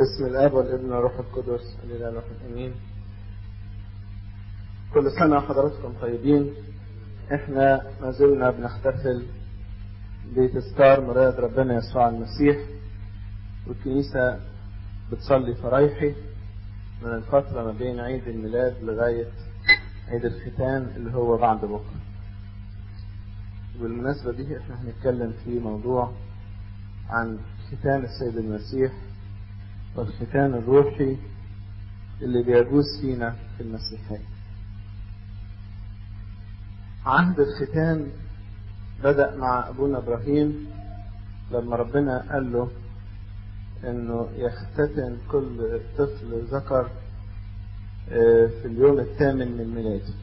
باسم الاب والابن والروح القدس الاله الواحد امين كل سنه وحضراتكم طيبين احنا ما زلنا بنحتفل بتذكار ميلاد ربنا يسوع المسيح والكنيسه بتصلي فرايحي من الفتره ما بين عيد الميلاد لغايه عيد الختان اللي هو بعد بكره بالمناسبة دي احنا هنتكلم في موضوع عن ختان السيد المسيح والختان الروحي اللي بيجوز فينا في المسيحية عهد الختان بدأ مع أبونا إبراهيم لما ربنا قال له إنه يختتن كل طفل ذكر في اليوم الثامن من ميلاده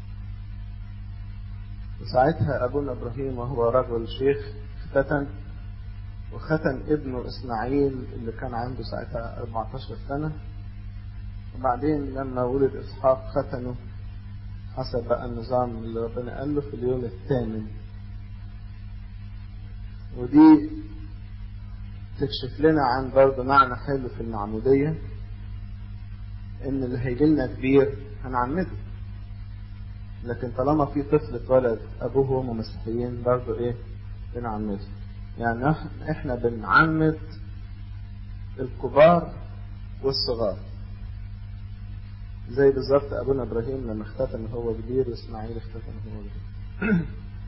وساعتها أبونا إبراهيم وهو رجل شيخ اختتن وختن ابنه إسماعيل اللي كان عنده ساعتها 14 سنة وبعدين لما ولد إسحاق ختنه حسب بقى النظام اللي ربنا قال له في اليوم الثامن ودي تكشف لنا عن برضه معنى حلو في المعمودية إن اللي هيجي لنا كبير هنعمده لكن طالما في طفل اتولد ابوه وامه مسيحيين برضه ايه بنعمده يعني احنا بنعمد الكبار والصغار زي بالظبط ابونا ابراهيم لما اختتن هو كبير واسماعيل اختتن هو كبير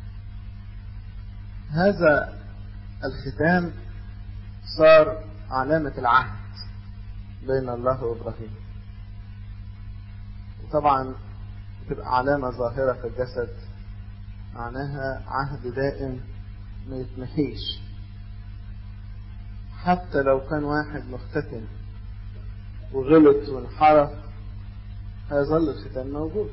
هذا الختان صار علامة العهد بين الله وابراهيم وطبعا تبقى علامة ظاهرة في الجسد معناها عهد دائم ما يتمحيش حتى لو كان واحد مختتن وغلط وانحرف هيظل الختان موجود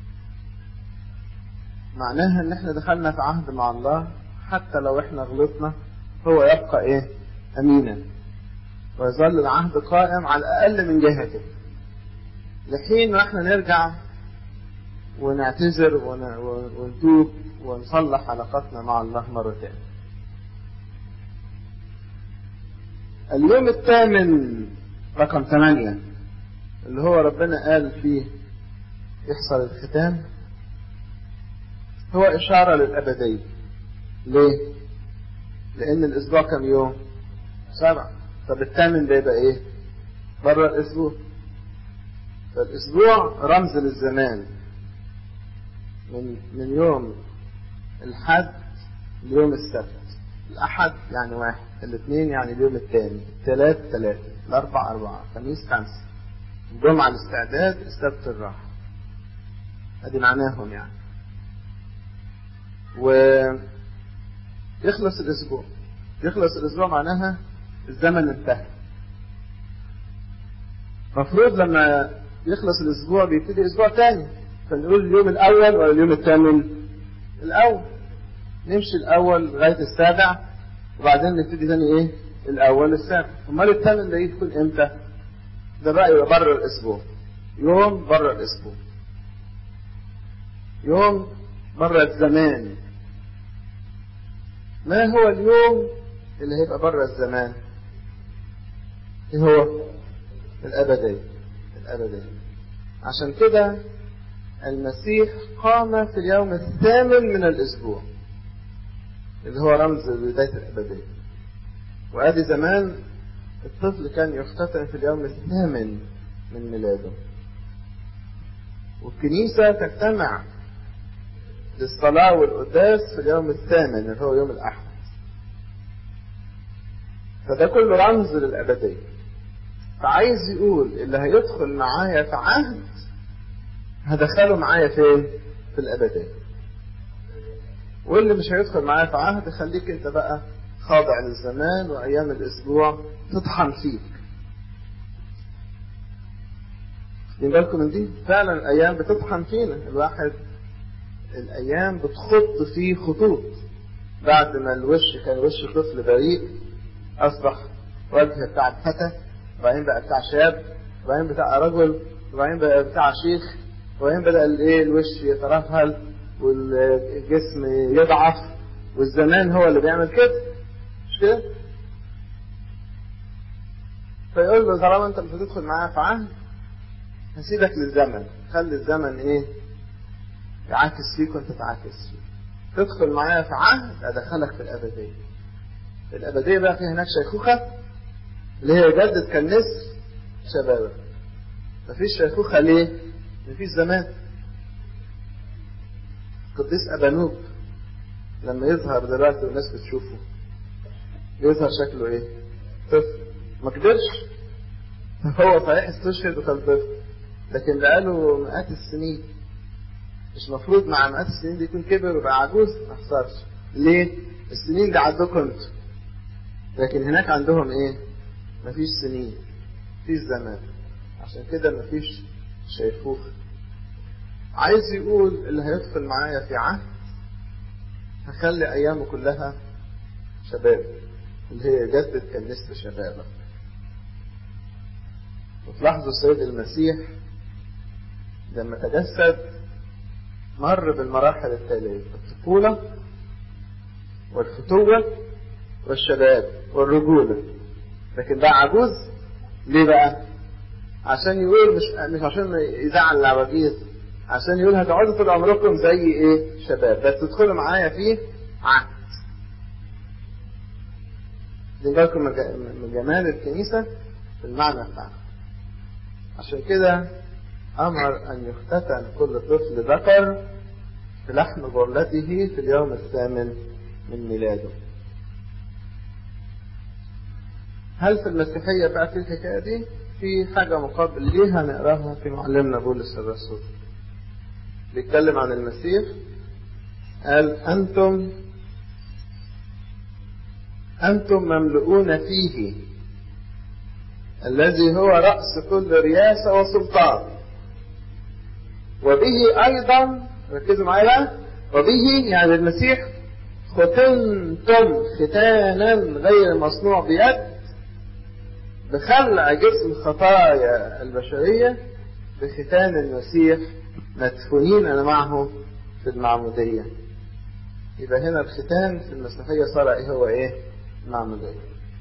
معناها ان احنا دخلنا في عهد مع الله حتى لو احنا غلطنا هو يبقى ايه امينا ويظل العهد قائم على الاقل من جهته لحين ما احنا نرجع ونعتذر ونتوب ونصلح علاقتنا مع الله مرة تانية اليوم الثامن رقم ثمانية اللي هو ربنا قال فيه يحصل الختام هو إشارة للأبدية ليه؟ لأن الأسبوع كم يوم؟ سبعة طب الثامن بيبقى إيه؟ بره الأسبوع فالأسبوع رمز للزمان من من يوم الحد ليوم السبت الأحد يعني واحد الاثنين يعني اليوم الثاني الثلاث ثلاثة الأربع أربعة الخميس خمسة الجمعة الاستعداد السبت الراحة هذه معناهم يعني و يخلص الأسبوع يخلص الأسبوع معناها الزمن انتهى المفروض لما يخلص الأسبوع بيبتدي أسبوع تاني فنقول اليوم الأول ولا اليوم الثامن؟ الأول نمشي الأول لغاية السابع وبعدين نبتدي تاني إيه؟ الأول السابع أمال الثامن ده يكون إمتى؟ ده بقى يبقى بره الأسبوع يوم بره الأسبوع يوم بره الزمان ما هو اليوم اللي هيبقى بره الزمان؟ إيه هو؟ الأبدية الأبدية عشان كده المسيح قام في اليوم الثامن من الأسبوع اللي هو رمز بداية الأبدية وأدي زمان الطفل كان يختتن في اليوم الثامن من ميلاده والكنيسة تجتمع للصلاة والقداس في اليوم الثامن اللي هو يوم الأحد فده كله رمز للأبدية فعايز يقول اللي هيدخل معايا في عهد هدخله معايا فين؟ في الأبدية. واللي مش هيدخل معايا في عهد خليك أنت بقى خاضع للزمان وأيام الأسبوع تطحن فيك. واخدين بالكم من دي؟ فعلا الأيام بتطحن فينا، الواحد الأيام بتخط فيه خطوط. بعد ما الوش كان وش طفل بريء أصبح وجه بتاع فتى وبعدين بقى بتاع شاب وبعدين بتاع رجل وبعدين بقى بتاع شيخ وبعدين بدأ الايه الوش يترهل والجسم يضعف والزمان هو اللي بيعمل كده مش كده؟ فيقول له طالما انت مش هتدخل معايا في عهد هسيبك للزمن خلي الزمن ايه يعاكس فيك وانت تعاكس فيه تدخل معايا في عهد ادخلك في الابديه الابديه بقى فيها هناك شيخوخه اللي هي جدد كالنسر شبابك مفيش شيخوخه ليه مفيش زمان القديس ابانوب لما يظهر دلوقتي والناس بتشوفه يظهر شكله ايه طفل ما كبرش هو صحيح استشهد وكان طفل لكن بقاله مئات السنين مش مفروض مع مئات السنين دي يكون كبر وبقى عجوز ما حصلش ليه السنين دي عندكم انتوا لكن هناك عندهم ايه مفيش سنين مفيش زمان عشان كده مفيش شيخوخ عايز يقول اللي هيدخل معايا في عهد هخلي ايامه كلها شباب اللي هي جدد كالنسر شبابك وتلاحظوا السيد المسيح لما تجسد مر بالمراحل التالية الطفولة والفتوة والشباب والرجولة لكن بقى عجوز ليه بقى؟ عشان يقول مش مش عشان يزعل العواجيز عشان يقول هتقعدوا طول عمركم زي ايه؟ شباب بس تدخلوا معايا فيه عهد. دي بالكم من جمال الكنيسة في المعنى بتاعها. عشان كده أمر أن يختتن كل طفل ذكر في لحم غرلته في اليوم الثامن من ميلاده. هل في المسيحية بقى في الحكاية دي؟ في حاجة مقابل ليها نقراها في معلمنا بولس الرسول. بيتكلم عن المسيح قال أنتم أنتم مملؤون فيه الذي هو رأس كل رياسة وسلطان وبه أيضا ركزوا معايا بقى وبه يعني المسيح ختنتم ختانا غير مصنوع بيد بخلع جسم خطايا البشرية بختان المسيح مدفونين أنا معه في المعمودية يبقى هنا الختان في المسيحية صار إيه هو إيه؟ المعمودية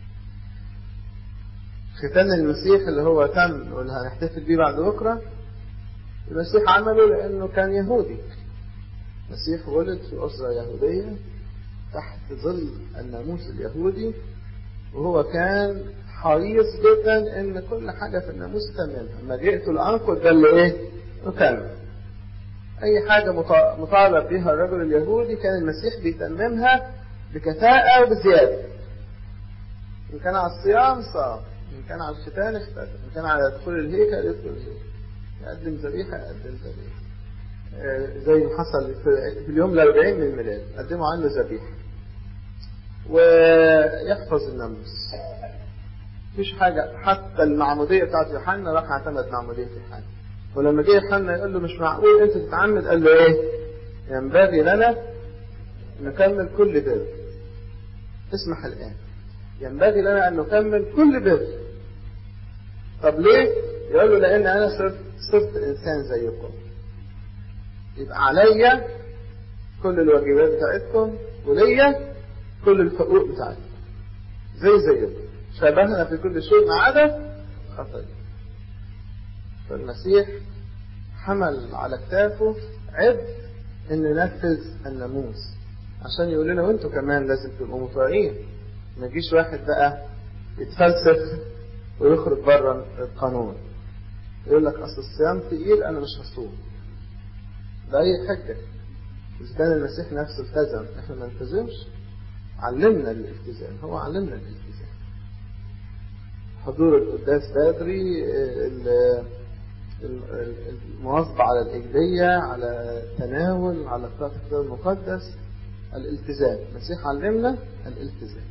ختان المسيح اللي هو تم واللي هنحتفل بيه بعد بكرة المسيح عمله لأنه كان يهودي المسيح ولد في أسرة يهودية تحت ظل الناموس اليهودي وهو كان حريص جدا ان كل حاجة في الناموس تمامها لما جئت الأنقل ده اللي ايه نكمل أي حاجة مطالب بها الرجل اليهودي كان المسيح بيتممها بكفاءة وبزيادة إن كان على الصيام صام إن كان على الختان اختتن إن كان على دخول الهيكل يدخل الهيكل يقدم ذبيحة يقدم ذبيحة زي ما حصل في اليوم الأربعين من الميلاد قدموا عنه ذبيحة ويحفظ الناموس مفيش حاجة حتى المعمودية بتاعت يوحنا راح اعتمد معمودية يوحنا ولما جه يوحنا يقول له مش معقول انت تتعمد قال له ايه؟ ينبغي لنا نكمل كل بر اسمح الآن ينبغي لنا أن نكمل كل بر طب ليه؟ يقول له لأن أنا صرت صرت إنسان زيكم يبقى عليا كل الواجبات بتاعتكم وليا كل الحقوق بتاعتكم زي زيكم شبهنا في كل شيء ما عدا خطايا فالمسيح حمل على كتافه عبء ان ننفذ الناموس عشان يقول لنا وانتوا كمان لازم تبقوا مطيعين ما يجيش واحد بقى يتفلسف ويخرج بره القانون يقول لك اصل الصيام تقيل انا مش هصوم بأي حجة إذا كان المسيح نفسه التزم احنا ما نلتزمش علمنا الالتزام هو علمنا الالتزام حضور القداس بدري المواظبة على الإجبية على التناول على قراءة الكتاب المقدس الالتزام المسيح علمنا الالتزام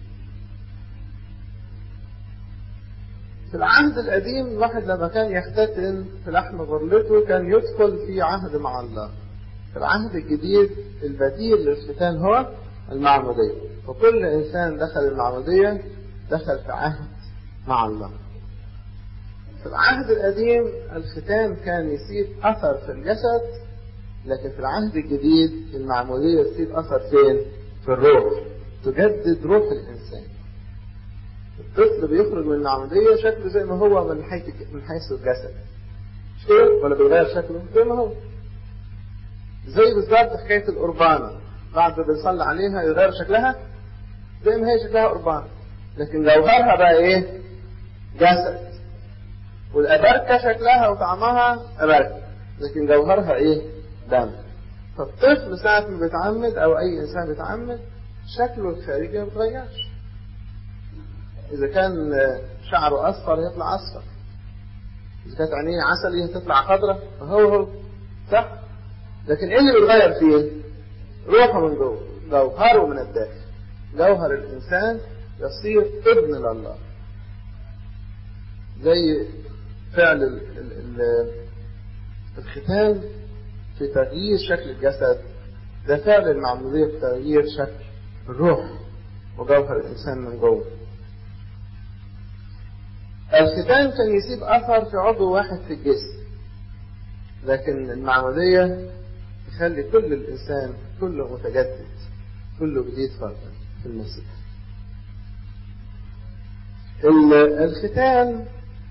في العهد القديم الواحد لما كان يختتن في لحم غرلته كان يدخل في عهد مع الله في العهد الجديد البديل للختان هو المعمودية وكل إنسان دخل المعمودية دخل في عهد مع الله في العهد القديم الختان كان يسيب أثر في الجسد لكن في العهد الجديد المعمودية تسيب أثر فين؟ في الروح تجدد روح الإنسان الطفل بيخرج من المعمودية شكله زي ما هو من حيث من حيث الجسد مش كده ولا بيغير شكله زي ما هو زي بالظبط حكاية القربانة بعد ما بنصلي عليها يغير شكلها زي ما هي شكلها قربان لكن جوهرها بقى ايه جسد والأبركة شكلها وطعمها أبركة لكن جوهرها ايه دم فالطفل ساعة ما بيتعمد أو أي إنسان بيتعمد شكله الخارجي ما بيتغيرش إذا كان شعره أصفر يطلع أصفر إذا كانت عينيه عسلي هتطلع خضرة فهو هو صح لكن إيه اللي بيتغير فيه؟ روحه من جوه جوهره من الداخل جوهر الإنسان يصير ابن لله زي فعل ال ال ال الختان في تغيير شكل الجسد ده فعل المعمودية في تغيير شكل الروح وجوهر الإنسان من جوه الختان كان يسيب أثر في عضو واحد في الجسم لكن المعمودية تخلي كل الإنسان كله متجدد كله جديد فردا في المسيح الختان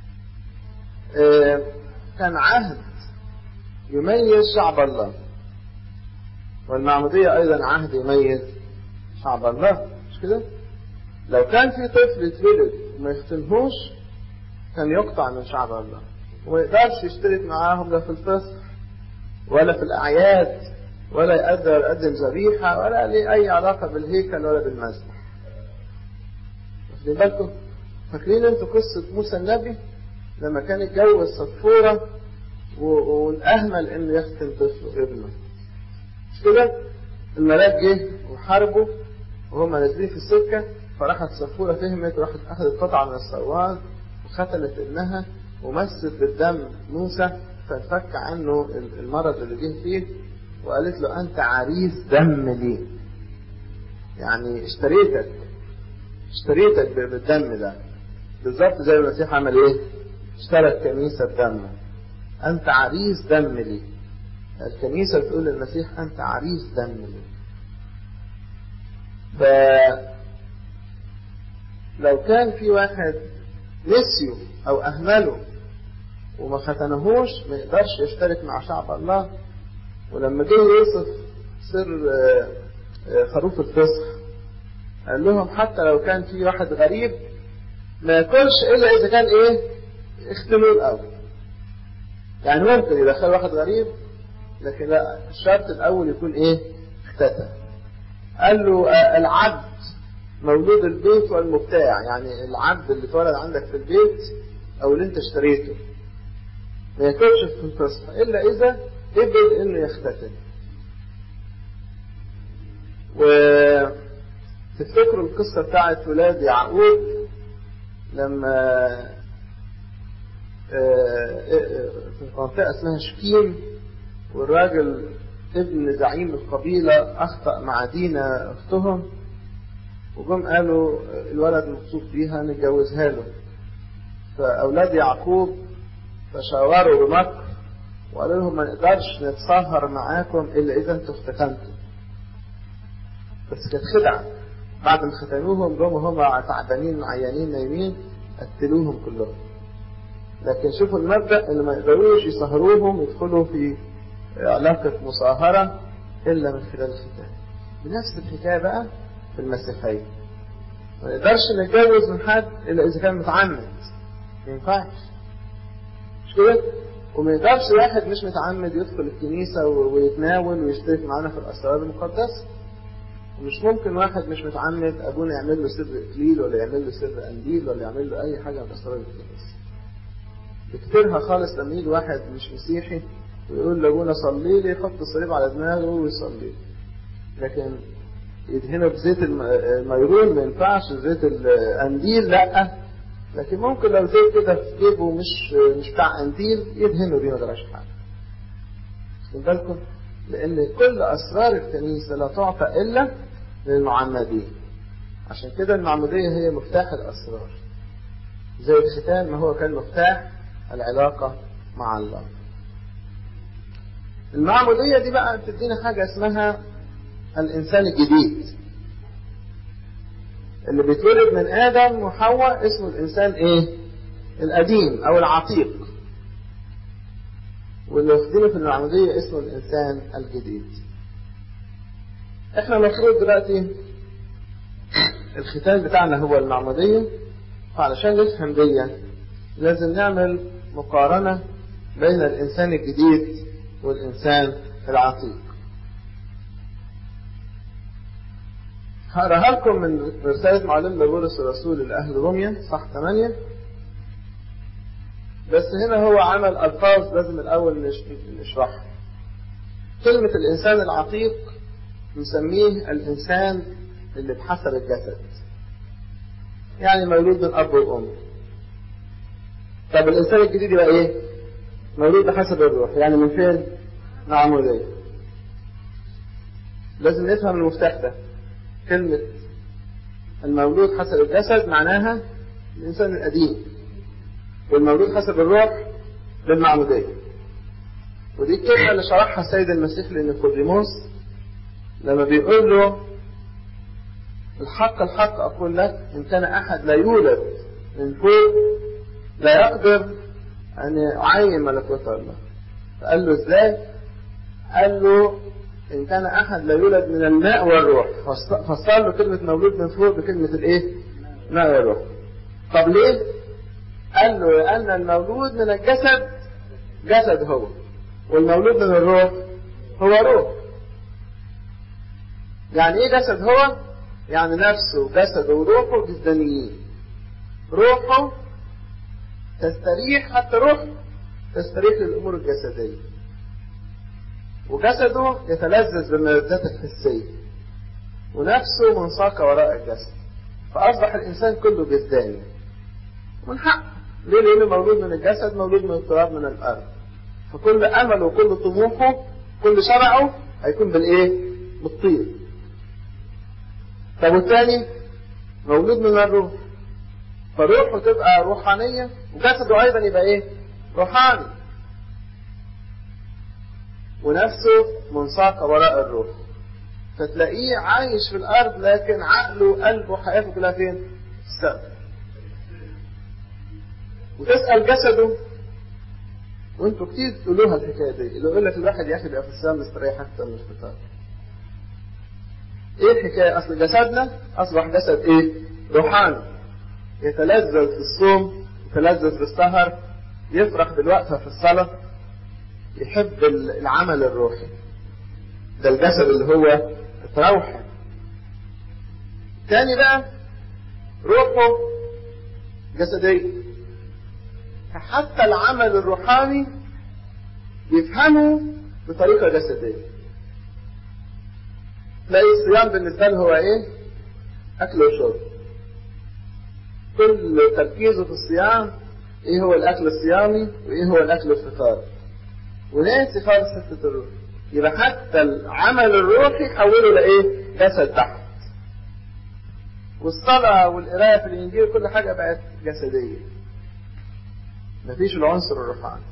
كان عهد يميز شعب الله والمعمودية أيضا عهد يميز شعب الله مش كده؟ لو كان في طفل اتولد وما يختنهوش كان يقطع من شعب الله وما يقدرش يشترك معاهم لا في الفصح ولا في الأعياد ولا يقدر يقدم ذبيحة ولا ليه أي علاقة بالهيكل ولا بالمسبح واخدين بالكم؟ فاكرين انتوا قصة موسى النبي لما كان يتجوز صفورة والأهمل إنه يختن طفله ابنه مش كده؟ الملاك جه وحاربه وهم نازلين في السكة فراحت صفورة فهمت وراحت أخذت قطعة من الصواد وختلت ابنها ومست بالدم موسى فانفك عنه المرض اللي جه فيه وقالت له أنت عريس دم لي يعني اشتريتك اشتريتك بالدم ده بالظبط زي ما المسيح عمل ايه؟ اشترى الكنيسة بدمه أنت عريس دم لي الكنيسة بتقول للمسيح أنت عريس دم لي ف لو كان في واحد نسيه أو أهمله وما ختنهوش ما يقدرش يشترك مع شعب الله ولما جه يوصف سر خروف الفصح قال لهم حتى لو كان في واحد غريب ما ياكلش الا اذا كان ايه اختنوه الاول يعني ممكن يدخل واحد غريب لكن لا الشرط الاول يكون ايه اختتن قال له العبد مولود البيت والمبتاع يعني العبد اللي اتولد عندك في البيت او اللي انت اشتريته ما ياكلش في الفصح الا اذا قبل انه يختتن وتفتكروا القصه بتاعت ولاد يعقوب لما في منطقه اسمها شكيم والراجل ابن زعيم القبيله اخطا مع دينا اختهم وجم قالوا الولد مبسوط بيها نتجوزها له فاولاد يعقوب تشاوروا بمكر وقالوا لهم ما نقدرش نتسهر معاكم الا اذا انتوا اختتنتوا بس كانت خدعه بعد ما ختنوهم جم هم تعبانين عيانين نايمين قتلوهم كلهم لكن شوفوا المبدا اللي ما يقدروش يسهروهم يدخلوا في علاقه مصاهره الا من خلال الختان بنفس الحكايه بقى في المسيحيه ما نقدرش نتجوز من حد الا اذا كان متعمد ما ينفعش مش كده وما يقدرش واحد مش متعمد يدخل الكنيسة ويتناول ويشترك معانا في الأسرار المقدسة ومش ممكن واحد مش متعمد أبونا يعمل له سر إكليل ولا يعمل له سر أنديل ولا يعمل له أي حاجة من الأسرار المقدسة بكتيرها خالص لما يجي واحد مش مسيحي ويقول لأبونا صلي لي يحط الصليب على دماغه ويصلي لكن يدهنه بزيت الميرون ما ينفعش زيت الأنديل لأ لكن ممكن لو زي كده في جيبه مش مش بتاع قنديل يدهنوا بيه ما جراش حاجه. خد بالكم لان كل اسرار الكنيسه لا تعطى الا للمعمدين. عشان كده المعموديه هي مفتاح الاسرار. زي الختان ما هو كان مفتاح العلاقه مع الله. المعموديه دي بقى بتدينا حاجه اسمها الانسان الجديد. اللي بيتولد من آدم وحواء اسمه الإنسان إيه؟ القديم أو العتيق واللي واخدينه في المعمودية اسمه الإنسان الجديد احنا المفروض دلوقتي الختان بتاعنا هو المعمودية فعلشان نفهم دي لازم نعمل مقارنة بين الإنسان الجديد والإنسان العتيق هقراها لكم من رسالة معلمنا بولس الرسول لأهل روميا صح 8 بس هنا هو عمل ألفاظ لازم الأول نشرحها كلمة الإنسان العتيق نسميه الإنسان اللي بحسب الجسد يعني مولود من أب وأم طب الإنسان الجديد يبقى إيه؟ مولود بحسب الروح يعني من فين؟ معمودية لازم نفهم المفتاح ده كلمة المولود حسب الجسد معناها الإنسان القديم والمولود حسب الروح للمعمودية ودي الكلمة اللي شرحها السيد المسيح لنيقوديموس لما بيقول له الحق الحق أقول لك إن كان أحد لا يولد من فوق لا يقدر أن يعين ملكوت الله فقال له إزاي؟ قال له إن كان أحد لا يولد من الماء والروح فصل له كلمة مولود من فوق بكلمة الإيه؟ ماء والروح طب ليه؟ قال له لأن المولود من الجسد جسد هو والمولود من الروح هو روح يعني ايه جسد هو يعني نفسه وجسده وروحه جسدانيين روحه تستريح حتى روحه تستريح للامور الجسديه وجسده يتلذذ بالملذات الحسيه ونفسه منساقه وراء الجسد فاصبح الانسان كله جسداني من حق ليه لانه مولود من الجسد مولود من التراب من الارض فكل امله وكل طموحه كل شرعه هيكون بالايه بالطين طب والثاني مولود من الروح فروحه تبقى روحانية وجسده أيضا يبقى إيه؟ روحاني ونفسه منساقة وراء الروح فتلاقيه عايش في الأرض لكن عقله وقلبه وحياته كلها فين؟ في السقف وتسأل جسده وانتوا كتير تقولوها الحكاية دي اللي يقول لك الواحد يا أخي بيبقى في السلام مستريح أكتر من الفطار ايه الحكاية اصل جسدنا اصبح جسد ايه روحاني يتلذذ في الصوم يتلذذ في السهر يفرح بالوقفة في الصلاة يحب العمل الروحي ده الجسد اللي هو التروحي تاني بقى روحه جسدية حتى العمل الروحاني يفهمه بطريقة جسدية تلاقي الصيام بالنسبة له هو ايه؟ أكل وشرب. كل تركيزه في الصيام ايه هو الأكل الصيامي وايه هو الأكل الفطار. وناسي خالص حتة الروح. يبقى حتى العمل الروحي حوله لإيه؟ جسد تحت. والصلاة والقراية في الإنجيل كل حاجة بقت جسدية. مفيش العنصر الروحاني.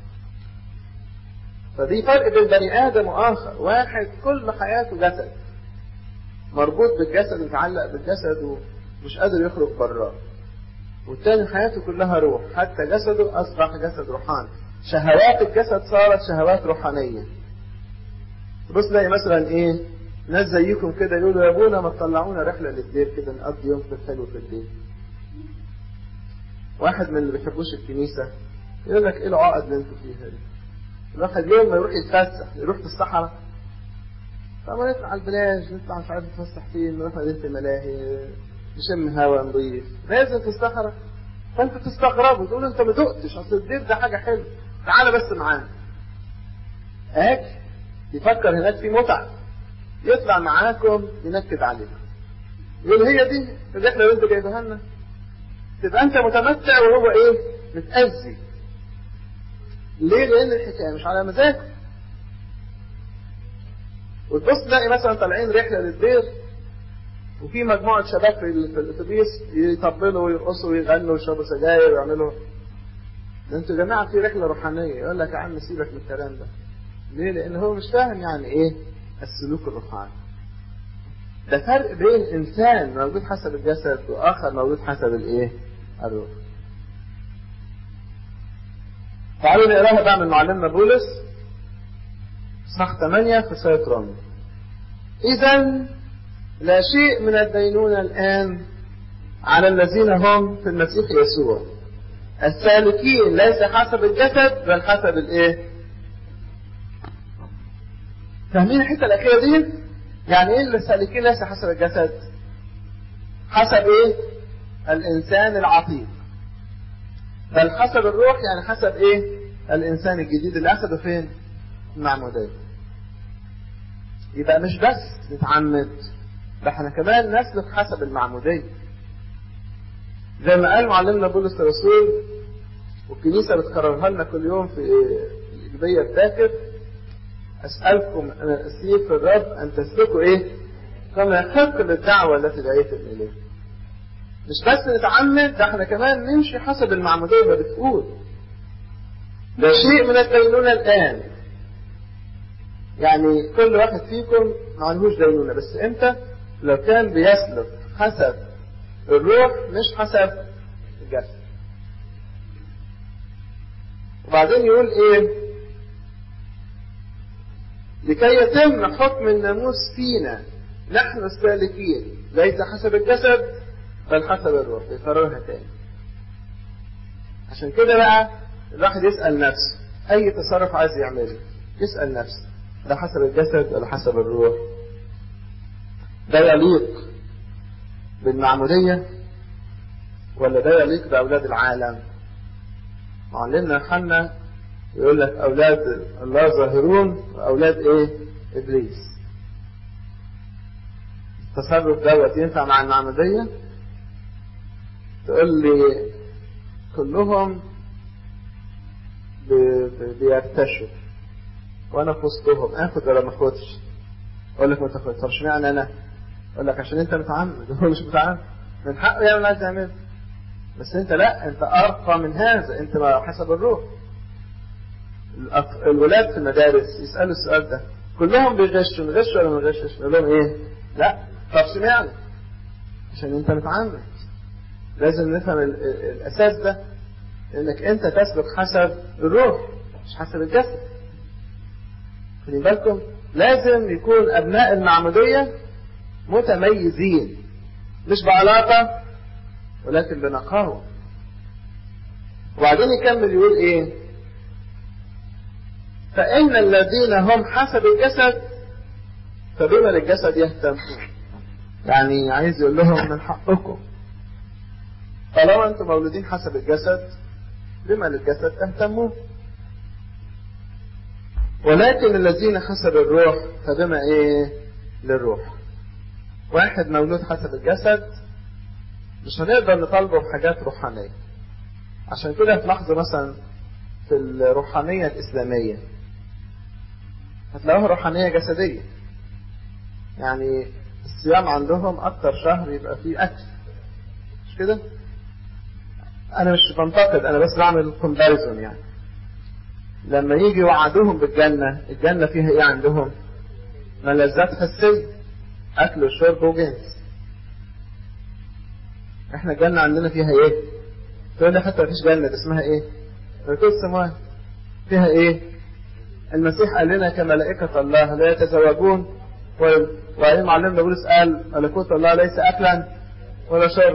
فدي فرق بين بني آدم وآخر، واحد كل حياته جسد. مربوط بالجسد متعلق بالجسد ومش قادر يخرج براه والتاني حياته كلها روح حتى جسده أصبح جسد روحاني شهوات الجسد صارت شهوات روحانية بص تلاقي مثلا إيه ناس زيكم كده يقولوا يا ابونا ما تطلعونا رحلة للدير كده نقضي يوم في الحلو في الدير واحد من اللي بيحبوش الكنيسة يقول لك ايه العقد اللي انتوا فيها دي الواحد يوم ما يروح يتفسح يروح في الصحراء طب نطلع على البلاج نطلع مش عارف نتفسح فين نروح مدينة الملاهي نشم هوا نضيف لازم في الصحراء فانت تستغربوا تقول انت ما دقتش اصل الدير ده حاجه حلوه تعالى بس معانا هاك يفكر هناك في متعه يطلع معاكم ينكد عليكم يقول هي دي الرحله اللي انت جايبها لنا تبقى انت متمتع وهو ايه متأذي ليه لان الحكايه مش على مزاجه وتبص تلاقي مثلا طالعين رحله للدير وفي مجموعه شباب في الاتوبيس يطبلوا ويرقصوا ويغنوا ويشربوا سجاير ويعملوا ده انتوا يا جماعه في رحله روحانيه يقول لك يا عم سيبك من الكلام ده ليه؟ لان هو مش فاهم يعني ايه السلوك الروحاني ده فرق بين انسان موجود حسب الجسد واخر موجود حسب الايه الروح تعالوا نقراها بقى من معلمنا بولس صح 8 في سورة روميا إذا لا شيء من الدينونة الآن على الذين هم في المسيح يسوع السالكين ليس حسب الجسد بل حسب الايه فاهمين الحته الاخيره دي يعني ايه السالكين ليس حسب الجسد حسب ايه الانسان العتيق بل حسب الروح يعني حسب ايه الانسان الجديد اللي اخده فين المعموديه يبقى مش بس نتعمد ده احنا كمان نسلك حسب المعموديه زي ما قال معلمنا بولس الرسول والكنيسة بتكررها لنا كل يوم في الإجبية الذاكر أسألكم أنا أسير في الرب أن تسلكوا إيه؟ كما يحق للدعوة التي دعيتم إليها. مش بس نتعمد ده احنا كمان نمشي حسب المعمودية ما بتقول. ده شيء من الدينونة الآن. يعني كل واحد فيكم ما عندهوش دينونة بس امتى؟ لو كان بيسلك حسب الروح مش حسب الجسد وبعدين يقول ايه لكي يتم حكم الناموس فينا نحن السالكين ليس حسب الجسد بل حسب الروح يكررها تاني عشان كده بقى الواحد يسأل نفسه أي تصرف عايز يعمله يسأل نفسه ده حسب الجسد ولا حسب الروح ده يليق بالمعمودية ولا ده يليق بأولاد العالم معلمنا يوحنا يقول لك أولاد الله ظاهرون وأولاد إيه إبليس التصرف دوت ينفع مع المعمودية تقول لي كلهم بيرتشوا وانا في وسطهم اخد ولا ما اخدش اقول لك ما تاخدش طب اشمعنى انا اقول لك عشان انت متعمد هو مش متعمد من حقه يعمل عايز يعمل بس انت لا انت ارقى من هذا انت حسب الروح الولاد في المدارس يسالوا السؤال ده كلهم بيغشوا نغش ولا ما نغشش نقول لهم ايه لا طب اشمعنى عشان انت متعمد لازم نفهم الاساس ده انك انت تسلك حسب الروح مش حسب الجسد خلي بالكم لازم يكون ابناء المعموديه متميزين مش بعلاقه ولكن بنقاوه وبعدين يكمل يقول ايه فإن الذين هم حسب الجسد فبما للجسد يهتمون يعني عايز يقول لهم من حقكم طالما انتم مولودين حسب الجسد بما للجسد تهتمون ولكن الذين حسب الروح فبما ايه للروح واحد مولود حسب الجسد مش هنقدر نطالبه بحاجات روحانية عشان كده تلاحظوا مثلا في الروحانية الإسلامية هتلاقوها روحانية جسدية يعني الصيام عندهم أكتر شهر يبقى فيه أكل مش كده؟ أنا مش بنتقد أنا بس بعمل كومباريزون يعني لما يجي يوعدوهم بالجنة الجنة فيها إيه عندهم؟ ملذات حسية أكل وشرب وجنس إحنا الجنة عندنا فيها إيه؟ تقول لي حتى مفيش جنة اسمها إيه؟ ملكوت السماوات فيها إيه؟ المسيح قال لنا كملائكة الله لا يتزوجون وبعدين معلمنا بولس قال ملكوت الله ليس أكلا ولا شرب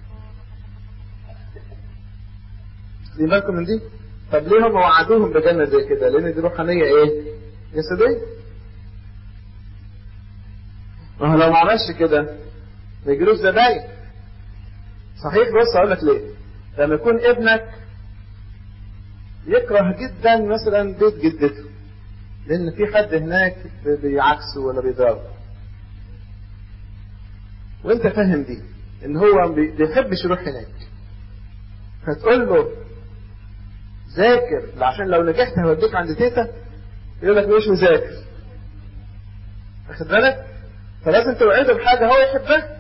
دي بالكم من دي؟ طب ليه هم وعدوهم بجنة زي كده؟ لأن دي روحانية إيه؟ جسدية. ما هو لو ما عملش كده ما يجيلوش زباين. صحيح بص أقول لك ليه؟ لما يكون ابنك يكره جدا مثلا بيت جدته لأن في حد هناك بيعكسه ولا بيضربه. وأنت فاهم دي إن هو ما بيحبش يروح هناك. فتقول له ذاكر عشان لو نجحت هوديك عند تيتا يقول لك مش مذاكر واخد بالك فلازم توعده بحاجه هو يحبها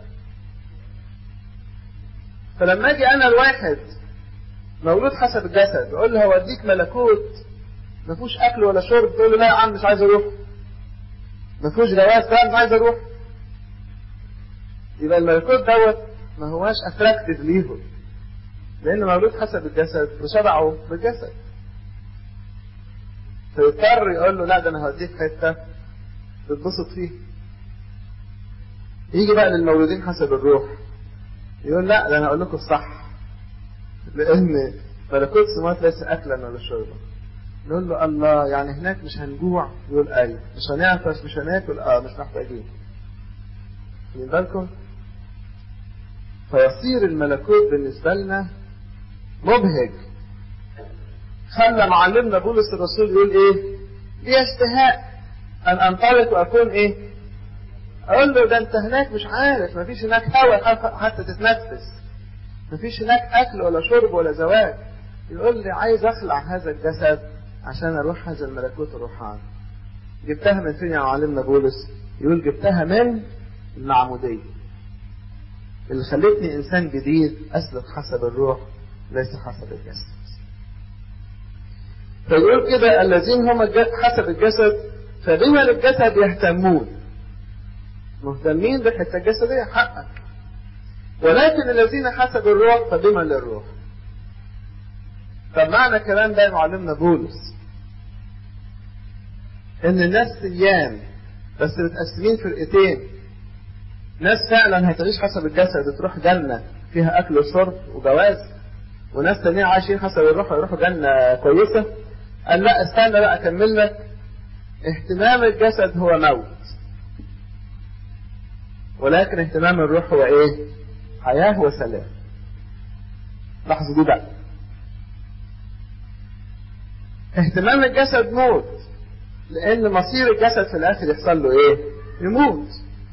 فلما اجي انا الواحد مولود حسب الجسد اقول له هوديك ملكوت ما فيهوش اكل ولا شرب تقول له لا يا عم مش عايز اروح ما فيهوش جواز لا مش عايز اروح يبقى الملكوت دوت ما هواش اتراكتيف ليهم لان مولود حسب الجسد وشبعه بالجسد فيضطر يقول له لا ده انا هوديك حته تتبسط فيه يجي بقى للمولودين حسب الروح يقول لا ده انا هقول لكم الصح لان ملكوت السماوات ليس اكلا ولا شربا نقول له الله يعني هناك مش هنجوع يقول ايوه مش هنعطش مش هناكل اه مش محتاجين خلي بالكم فيصير الملكوت بالنسبة لنا مبهج خلى معلمنا بولس الرسول يقول ايه لي اشتهاء ان انطلق واكون ايه اقول له ده انت هناك مش عارف مفيش هناك هواء حتى تتنفس مفيش هناك اكل ولا شرب ولا زواج يقول لي عايز اخلع هذا الجسد عشان اروح هذا الملكوت الروحاني جبتها من فين يا معلمنا بولس يقول جبتها من المعمودية اللي خلتني انسان جديد اسلك حسب الروح ليس حسب الجسد فيقول كده الذين هم حسب الجسد فبما للجسد يهتمون مهتمين بالحته الجسديه حقك ولكن الذين حسب الروح فبما للروح طب معنى الكلام ده معلمنا بولس ان الناس سيان بس متقسمين فرقتين ناس فعلا هتعيش حسب الجسد تروح جنة فيها أكل وشرب وجواز وناس تانيين عايشين حسب الروح يروحوا جنة كويسة قال لا استنى بقى أكمل لك اهتمام الجسد هو موت ولكن اهتمام الروح هو ايه حياة وسلام لاحظوا دي بقى اهتمام الجسد موت لان مصير الجسد في الاخر يحصل له ايه يموت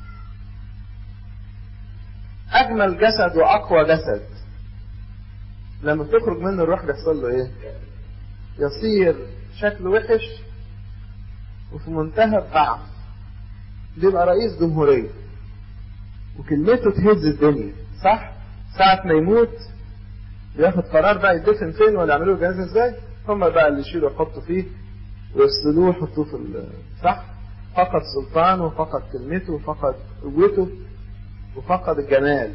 اجمل جسد واقوى جسد لما تخرج منه الروح بيحصل له ايه يصير شكله وحش وفي منتهى الضعف بيبقى رئيس جمهورية وكلمته تهز الدنيا صح ساعة ما يموت ياخد قرار بقى يدفن فين ولا يعملوا له جنازة ازاي هم بقى اللي يشيلوا يحطوا فيه ويفصلوه يحطوه في صح فقد سلطانه وفقد كلمته وفقد قوته وفقد الجمال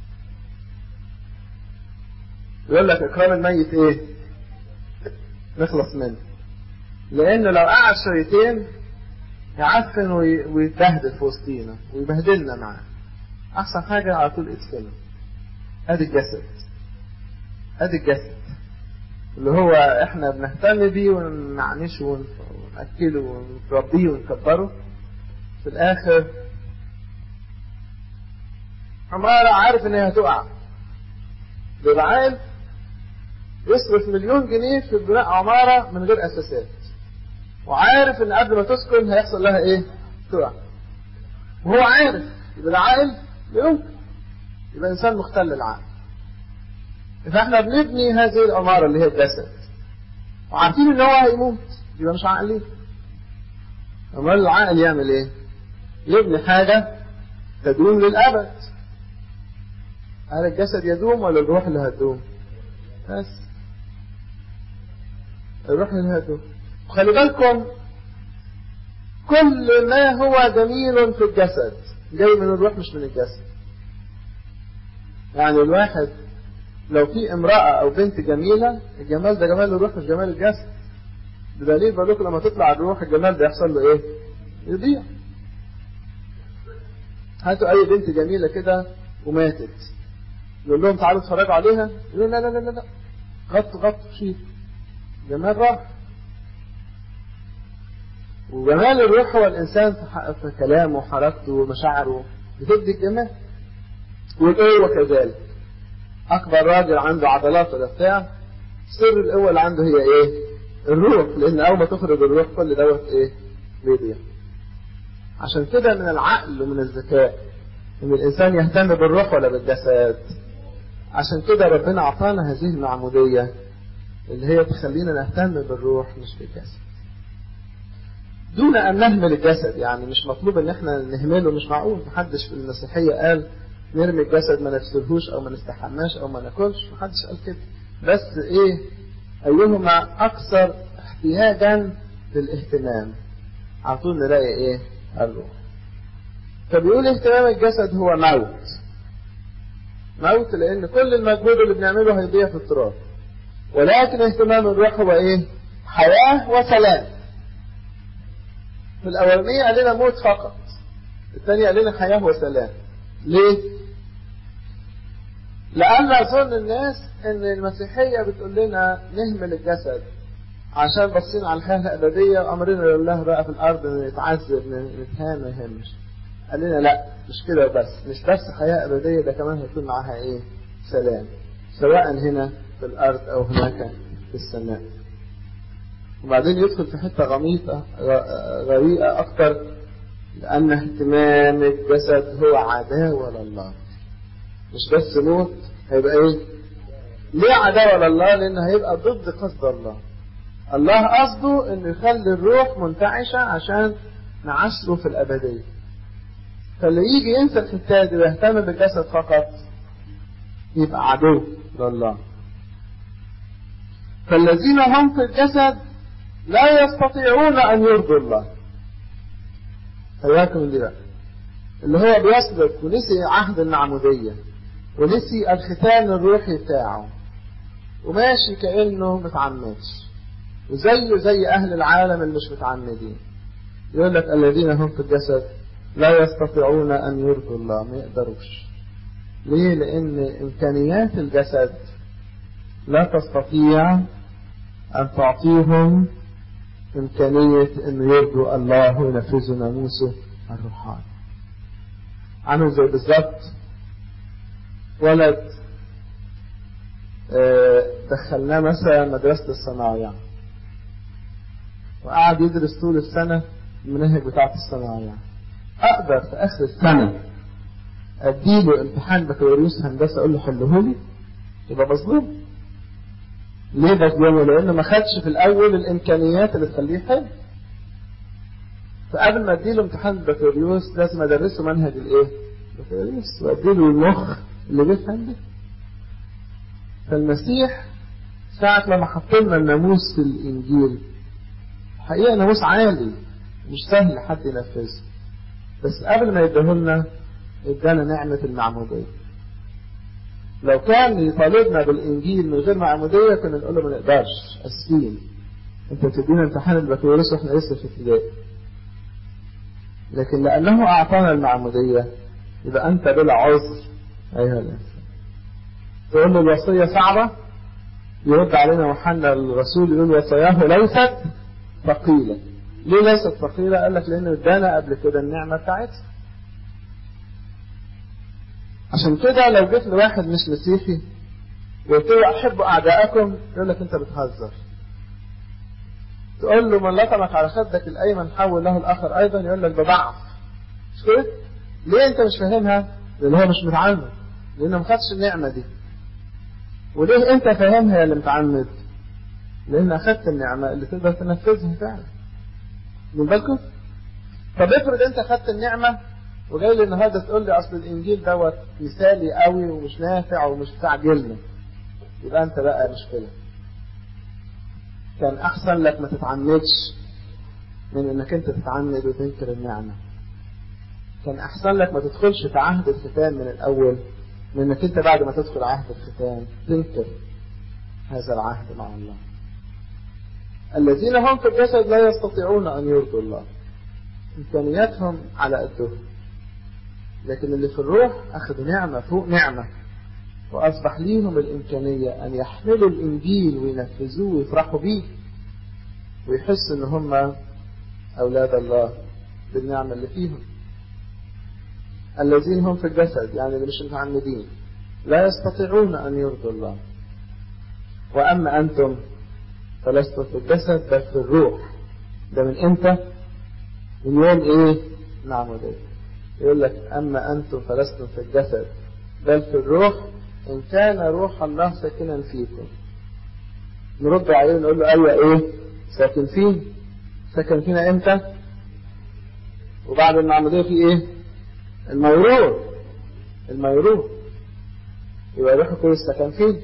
يقول لك اكرام الميت ايه نخلص منه لانه لو قعد شويتين يعفن ويتبهدل في وسطينا ويبهدلنا معاه احسن حاجه على طول ادفنه ادي الجسد ادي الجسد اللي هو احنا بنهتم بيه ونعنشه ونأكله ونربيه ونكبره في الاخر عمارة عارف ان هي هتقع بالعائل يصرف مليون جنيه في بناء عمارة من غير اساسات وعارف ان قبل ما تسكن هيحصل لها ايه تقع وهو عارف يبقى العائل يمكن يبقى انسان مختل العقل فاحنا بنبني هذه العمارة اللي هي الجسد وعارفين ان هو هيموت يبقى مش عاقلين امال العقل يعمل ايه يبني حاجة تدوم للأبد هل الجسد يدوم ولا الروح اللي هتدوم بس الروح اللي هتدوم وخلي بالكم كل ما هو جميل في الجسد جاي من الروح مش من الجسد يعني الواحد لو في امرأة أو بنت جميلة الجمال ده جمال الروح مش جمال الجسد بدليل بقول لكم لما تطلع الروح الجمال ده يحصل له إيه؟ يضيع هاتوا أي بنت جميلة كده وماتت يقول لهم تعالوا اتفرجوا عليها يقولوا لا لا لا لا لا غط غط شيء جمال راح وجمال الروح هو الإنسان في كلامه وحركته ومشاعره بتدي الجمال والقوة كذلك أكبر راجل عنده عضلات ولا بتاع سر القوة اللي عنده هي إيه؟ الروح لأن أول ما تخرج الروح كل دوت إيه؟ بيضيع عشان كده من العقل ومن الذكاء إن الإنسان يهتم بالروح ولا بالجسد عشان كده ربنا أعطانا هذه المعمودية اللي هي تخلينا نهتم بالروح مش بالجسد دون أن نهمل الجسد يعني مش مطلوب إن إحنا نهمله مش معقول محدش في المسيحية قال نرمي الجسد ما نغسلهوش او ما نستحماش او ما ناكلش محدش قال كده بس ايه ايهما اكثر احتياجا للاهتمام على طول نلاقي ايه الروح فبيقول اهتمام الجسد هو موت موت لان كل المجهود اللي بنعمله هيضيع في التراب ولكن اهتمام الروح هو ايه حياة وسلام في الاولانية قال لنا موت فقط الثانية قال لنا حياة وسلام ليه لأن أظن الناس إن المسيحية بتقول لنا نهمل الجسد عشان باصين على الحياة الأبدية وأمرنا لله بقى في الأرض نتعذب نتهان ما يهمش قال لنا لا مش كده بس مش بس حياة أبدية ده كمان هيكون معاها إيه سلام سواء هنا في الأرض أو هناك في السماء وبعدين يدخل في حتة غميضة غريئة أكتر لأن اهتمام الجسد هو عداوة لله مش بس موت هيبقى ايه ليه عداوة لله لأنه هيبقى ضد قصد الله الله قصده انه يخلي الروح منتعشة عشان نعشره في الأبدية فاللي يجي ينسى الحتة دي ويهتم بالجسد فقط يبقى عدو لله فالذين هم في الجسد لا يستطيعون أن يرضوا الله خليكم دي بقى اللي هو بيسلك ونسي عهد المعمودية ونسي الختان الروحي بتاعه وماشي كأنه متعمدش وزيه زي أهل العالم اللي مش متعمدين يقول لك الذين هم في الجسد لا يستطيعون أن يرضوا الله ما يقدروش ليه؟ لأن إمكانيات الجسد لا تستطيع أن تعطيهم إمكانية أن يرضوا الله وينفذوا ناموسه الروحاني عامل زي بالظبط ولد دخلناه مثلا مدرسة الصناعية وقعد يدرس طول السنة المناهج بتاعة الصناعية أقدر في آخر السنة أديله امتحان بكالوريوس هندسة أقول له حله لي يبقى مظلوم ليه بظلمه؟ لأنه ما خدش في الأول الإمكانيات اللي تخليه حلو فقبل ما اديله امتحان البكالوريوس لازم ادرسه منهج الايه؟ البكالوريوس واديله المخ اللي بيفهم ده. فالمسيح ساعة لما حط لنا الناموس في الإنجيل حقيقة ناموس عالي مش سهل حد ينفذه بس قبل ما يديهولنا ادانا نعمة المعمودية لو كان يطالبنا بالإنجيل من غير معمودية كنا نقول له ما نقدرش أسفين أنت بتدينا امتحان البكالوريوس وإحنا لسه في ابتدائي لكن لأنه أعطانا المعمودية يبقى أنت بلا عذر أيها الإنسان تقول له الوصية صعبة يرد علينا يوحنا الرسول يقول وصاياه ليست ثقيلة ليه ليست ثقيلة؟ قال لك لأنه ادانا قبل كده النعمة بتاعتها عشان كده لو جيت لواحد مش مسيحي وقلت له أحب أعدائكم يقول لك أنت بتهزر تقول له من لطمك على خدك الأيمن حول له الآخر أيضا يقول لك ده ضعف مش كده؟ ليه أنت مش فاهمها؟ لأن هو مش متعمد لأنه ما خدش النعمة دي وليه أنت فاهمها يا اللي متعمد؟ لأن أخدت النعمة اللي تقدر تنفذها فعلا من بالكم؟ طب افرض أنت أخدت النعمة وجاي لي النهارده تقول لي أصل الإنجيل دوت مثالي قوي ومش نافع ومش بتاع جيلنا يبقى أنت بقى مشكلة كان أحسن لك ما تتعمدش من إنك أنت تتعمد وتنكر النعمة. كان أحسن لك ما تدخلش في عهد الختان من الأول من إنك أنت بعد ما تدخل عهد الختان تنكر هذا العهد مع الله. الذين هم في الجسد لا يستطيعون أن يرضوا الله. إمكانياتهم على قدهم. لكن اللي في الروح أخذوا نعمة فوق نعمة وأصبح ليهم الإمكانية أن يحملوا الإنجيل وينفذوه ويفرحوا بيه ويحسوا إن هم أولاد الله بالنعمة اللي فيهم الذين هم في الجسد يعني اللي مش متعمدين لا يستطيعون أن يرضوا الله وأما أنتم فلستم في الجسد بل في الروح ده من إمتى؟ من يوم إيه؟ معمودية يقول لك أما أنتم فلستم في الجسد بل في الروح إن كان روح الله ساكنا فيكم نرد عليه نقول له أيوة إيه ساكن فيه ساكن فينا إمتى وبعد المعمودية في إيه الميرور الميرور يبقى روح القدس سكن فيه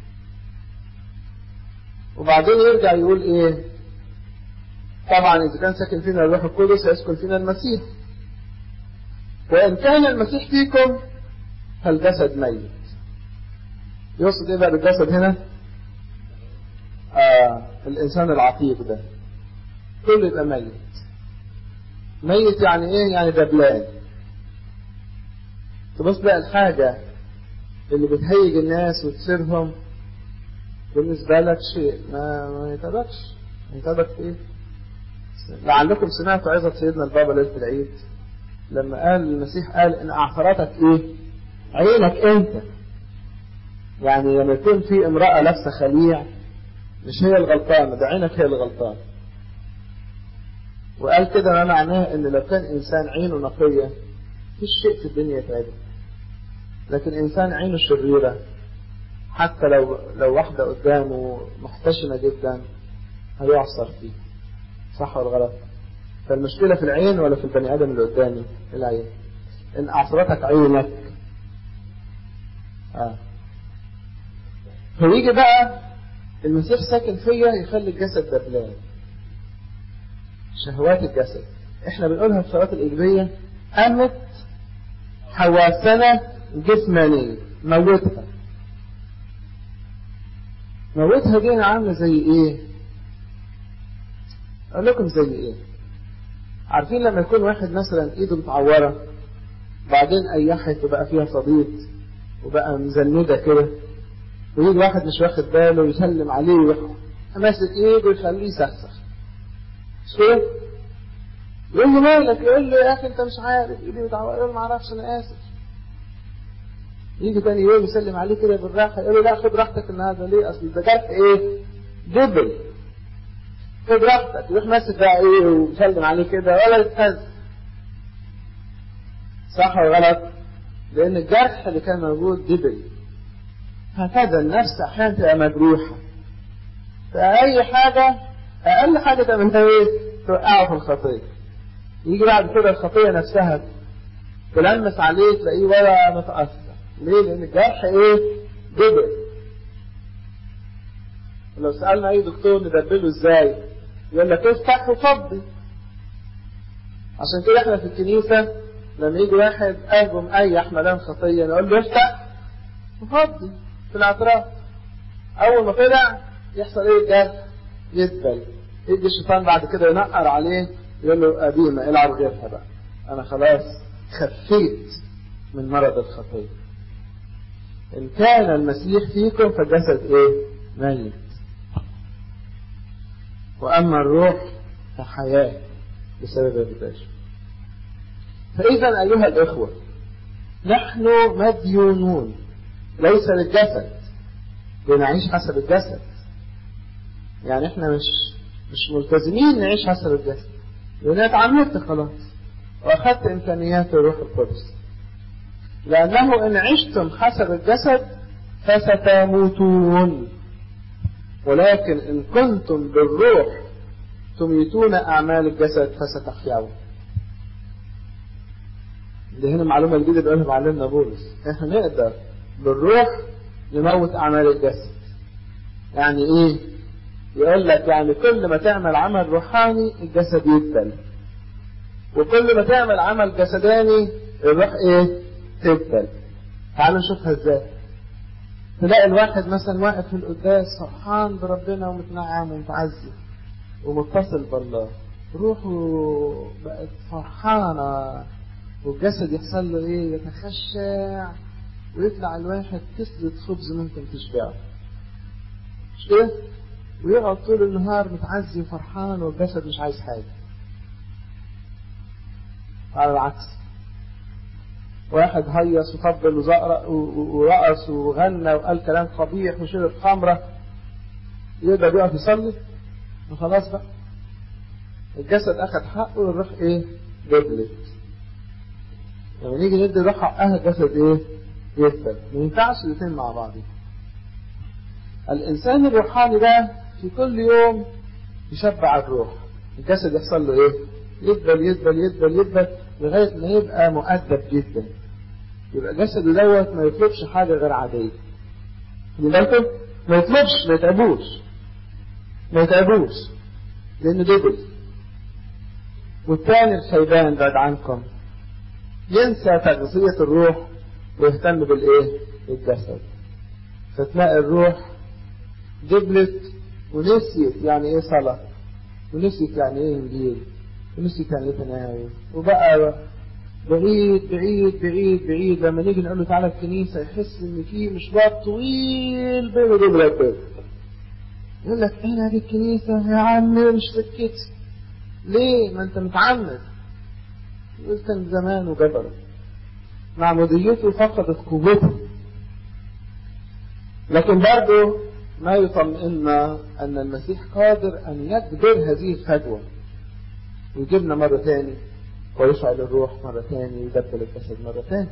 وبعدين يرجع يقول إيه طبعا إذا كان ساكن فينا الروح القدس يسكن فينا المسيح وإن كان المسيح فيكم فالجسد ميت يقصد إيه بقى بالجسد هنا؟ آه الإنسان العتيق ده كله يبقى ميت ميت يعني إيه؟ يعني دبلان تبص بقى الحاجة اللي بتهيج الناس وتسيرهم بالنسبة لك شيء ما ما يتعبكش يتعبك في ايه؟ لعلكم سمعتوا عظة سيدنا البابا ليلة العيد لما قال المسيح قال ان اعثرتك ايه؟ عينك انت يعني لما يكون في امرأة لابسة خليع مش هي الغلطانة ده عينك هي الغلطانة وقال كده ما معناه ان لو كان انسان عينه نقية مفيش شيء في الدنيا يتعبه لكن انسان عينه شريرة حتى لو لو واحدة قدامه محتشمة جدا هيعصر فيه صح ولا غلط؟ فالمشكلة في العين ولا في البني آدم اللي قدامي؟ العين. إن أعصرتك عينك آه. فيجي بقى المسيح ساكن فيا يخلي الجسد دبلان. شهوات الجسد. احنا بنقولها في الصلاة الإيجابية أمت حواسنا جسمانية موتها موتها دي عاملة زي ايه اقول لكم زي ايه عارفين لما يكون واحد مثلا ايده متعورة بعدين ايحت وبقى فيها صديد وبقى مزندة كده ويجي واحد مش واخد باله يسلم عليه ويروح ماسك ايده ويخليه يسخسخ مش كده؟ يقول له مالك يقول له يا اخي انت مش عارف ايدي متعورة يقول له ما اعرفش انا اسف يجي تاني يوم يسلم عليه كده بالراحه يقول له لا خد راحتك النهارده ليه؟ اصل ده جرح ايه؟ دبل خد راحتك يروح ماسك بقى ايه ويسلم عليه كده ولا يتهز صح ولا غلط؟ لأن الجرح اللي كان موجود دبل هكذا النفس أحيانا تبقى مجروحة فأي حاجة أقل حاجة تعملها إيه؟ توقعه في الخطية يجي بعد كده الخطية نفسها تلمس عليه تلاقيه ولا متأثر ليه؟ لأن الجرح إيه؟ دبل. لو سألنا أي دكتور ندبله إزاي؟ يقول لك افتح وفضي. عشان كده إحنا في الكنيسة لما يجي واحد قلبه مقيح ملام خطية نقول له افتح وفضي في الاعتراف. أول ما طلع يحصل إيه الجرح؟ يدبل. يجي الشيطان بعد كده ينقر عليه يقول له قديمة العب غيرها بقى. أنا خلاص خفيت من مرض الخطيه. إن كان المسيح فيكم فالجسد إيه؟ ميت. وأما الروح فحياة بسبب البشر. فإذا أيها الإخوة نحن مديونون ليس للجسد لنعيش حسب الجسد. يعني إحنا مش مش ملتزمين نعيش حسب الجسد. لأن اتعمدت خلاص وأخذت إمكانيات الروح القدس. لأنه إن عشتم حسب الجسد فستموتون ولكن إن كنتم بالروح تميتون أعمال الجسد فستحيون دي هنا معلومة جديدة بيقولها معلمنا بولس احنا نقدر بالروح نموت أعمال الجسد يعني إيه؟ يقول لك يعني كل ما تعمل عمل روحاني الجسد يدبل وكل ما تعمل عمل جسداني الروح إيه؟ تبدل تعالوا نشوفها ازاي تلاقي الواحد مثلا واقف في القداس فرحان بربنا ومتنعم ومتعزي ومتصل بالله روحه بقت فرحانة والجسد يحصل له ايه يتخشع ويطلع الواحد كسرة خبز ممكن تشبعه مش كده؟ ويقعد طول النهار متعزي وفرحان والجسد مش عايز حاجة على العكس واحد هيص وطبل وزقرق ورقص وغنى وقال كلام قبيح وشرب خمرة يقدر يقف يصلي وخلاص بقى الجسد أخذ حقه والروح إيه؟ دبلت لما نيجي ندي الروح حقها الجسد إيه؟ يثبت ما ينفعش الاثنين مع بعض الإنسان الروحاني ده في كل يوم يشبع الروح الجسد يحصل له إيه؟ يدبل يدبل يدبل يدبل لغاية ما يبقى مؤدب جدا يبقى جسده دوت ما يطلبش حاجة غير عادية خلي بالكم ما يطلبش ما يتعبوش ما يتعبوش لأنه دبل والثاني الخيبان بعد عنكم ينسى تغذية الروح ويهتم بالايه بالجسد فتلاقي الروح جبلت ونسيت يعني ايه صلاة ونسيت يعني ايه انجيل ونسيت يعني ايه تناول وبقى بعيد بعيد بعيد بعيد لما نيجي نقول له تعالى الكنيسة يحس ان في مشوار طويل بينه وبين ربنا يقول لك انا دي الكنيسة يا عم مش سكتي ليه ما انت متعمد يقول كان زمان وجبر معموديته فقدت قوته لكن برضه ما يطمئننا أن المسيح قادر أن يجبر هذه الفجوة ويجيبنا مرة تاني ويشعل الروح مرة تاني ويدبل الجسد مرة تاني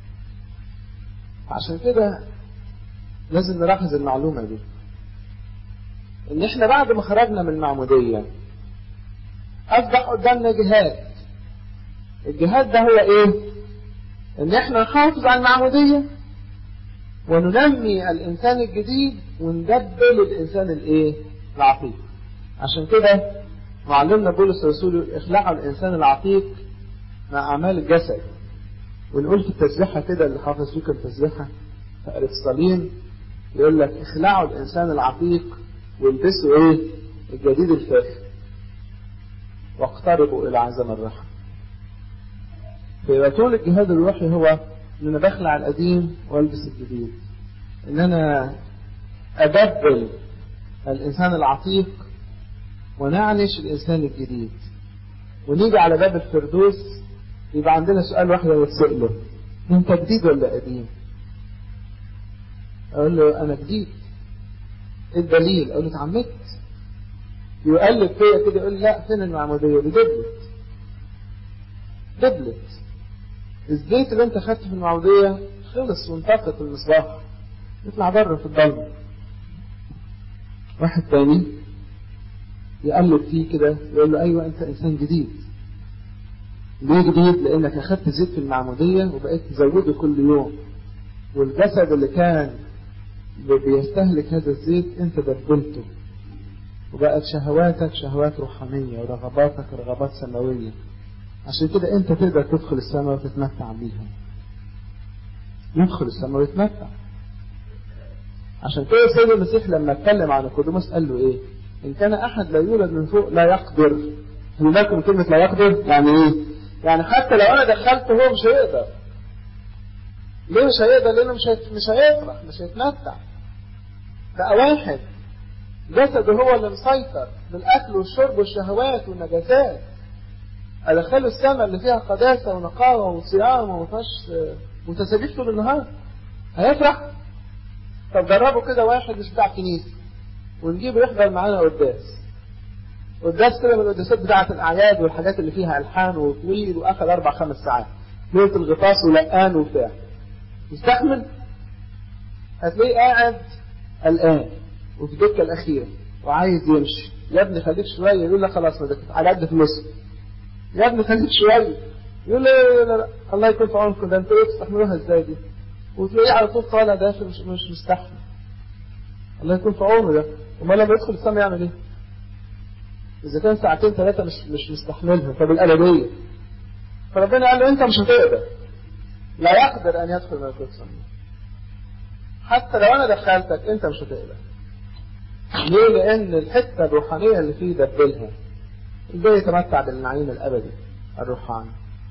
عشان كده لازم نلاحظ المعلومة دي إن إحنا بعد ما خرجنا من المعمودية أصبح قدامنا جهاد الجهاد ده هو إيه؟ إن إحنا نحافظ على المعمودية وننمي الإنسان الجديد وندبل الإنسان الإيه؟ العتيق. عشان كده معلمنا بولس الرسول اخلعوا الإنسان العتيق مع أعمال الجسد. ونقول في التسبيحة كده اللي حافظ فيكم التسبيحة في الصليم يقول لك اخلعوا الإنسان العتيق والبسوا إيه؟ الجديد الفاخر. واقتربوا إلى عزم الرحم. فيبقى طول الجهاد الروحي هو ان انا بخلع القديم والبس الجديد ان انا ابدل الانسان العتيق ونعنش الانسان الجديد ونيجي على باب الفردوس يبقى عندنا سؤال واحد يتسأله انت جديد ولا قديم اقول له انا جديد ايه الدليل اقول له اتعمدت يقلب فيا كده يقول لي لا فين المعموديه دي دبلت دبلت الزيت اللي انت خدته في المعمودية خلص وانتقت المصباح يطلع بره في الضلمة واحد تاني يقلب فيه كده يقول له ايوه انت انسان جديد ليه جديد لانك اخدت زيت في المعمودية وبقيت تزوده كل يوم والجسد اللي كان بيستهلك هذا الزيت انت بدلته وبقت شهواتك شهوات روحانية ورغباتك رغبات سماوية عشان كده انت تقدر تدخل السماء وتتمتع بيها يدخل السماء ويتمتع عشان كده السيد المسيح لما اتكلم عن نيقوديموس قال له ايه ان كان احد لا يولد من فوق لا يقدر خلي بالكم كلمه لا يقدر يعني ايه يعني حتى لو انا دخلته هو مش هيقدر ليه مش هيقدر لانه مش مش هيفرح مش هيتمتع بقى واحد جسده هو اللي مسيطر بالاكل والشرب والشهوات والنجاسات ادخله السماء اللي فيها قداسه ونقاوه وصيام وما فيهاش متسابيح طول النهار هيفرح طب جربوا كده واحد مش بتاع كنيسه ونجيبه يحضر معانا قداس قداس كده من القداسات بتاعه الاعياد والحاجات اللي فيها الحان وطويل واخد اربع خمس ساعات ليله الغطاس ولقان وبتاع يستحمل هتلاقيه قاعد قلقان وفي الدكه الاخيره وعايز يمشي يا ابني خليك شويه يقول لك خلاص ما على قد فلوسك يا ابني خليك شويه يقول لا لا لا الله يكون في عونكم ده انتوا ايه تستحملوها ازاي دي وتلاقيه على طول طالع داخل مش, مش مستحمل الله يكون في عونه ده امال لما يدخل السماء يعمل ايه؟ اذا كان ساعتين ثلاثه مش مش مستحملها طب الالميه فربنا قال له انت مش هتقدر لا يقدر ان يدخل ملكوت السماء حتى لو انا دخلتك انت مش هتقدر ليه؟ لان الحته الروحانيه اللي فيه دبلها ازاي يتمتع بالنعيم الابدي الروحاني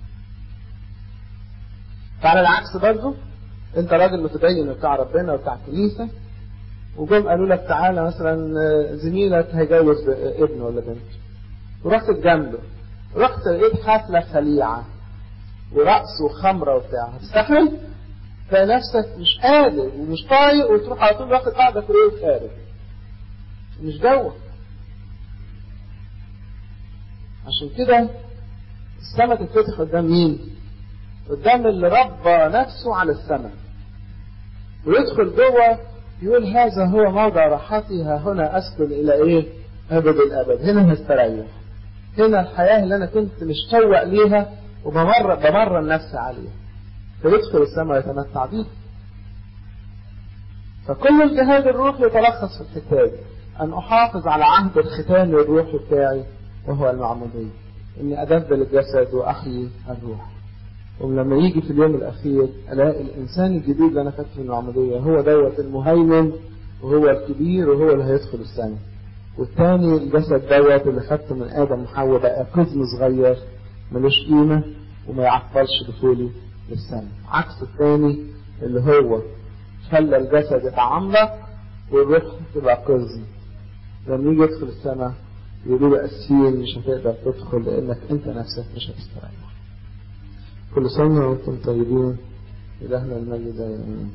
فعلى العكس برضه انت راجل متدين بتاع ربنا وبتاع الكنيسه وجم قالوا لك تعالى مثلا زميلك هيجوز ابنه ولا بنت ورحت تجامله رحت لقيت حفله خليعه ورقص وخمره وبتاع هتستحمل؟ تلاقي نفسك مش قادر ومش طايق وتروح على طول واخد قاعده في ايه خارج مش جوك عشان كده السماء تتفتح قدام مين؟ قدام اللي ربى نفسه على السماء ويدخل جوه يقول هذا هو موضع راحتي ها هنا اسكن الى ايه؟ ابد الابد هنا هستريح هنا الحياه اللي انا كنت مشتوق ليها وبمر بمرن نفسي عليها فيدخل السماء ويتمتع بيها فكل الجهاد الروحي يتلخص في الحكايه ان احافظ على عهد الختان الروحي بتاعي وهو المعموديه اني ادبل الجسد واحيي الروح ولما يجي في اليوم الأخير ألاقي الإنسان الجديد اللي أنا خدته من العمودية هو دوت المهيمن وهو الكبير وهو اللي هيدخل السماء والتاني الجسد دوت اللي خدته من آدم وحواء بقى قزم صغير ملوش قيمة وما يعطلش دخولي للسماء عكس التاني اللي هو خلى الجسد يتعمق والروح تبقى قزم لما يجي يدخل السماء يقولوا له أسفين مش هتقدر تدخل لأنك أنت نفسك مش هتستريح كل سنة وأنتم طيبين إلهنا المجد دائما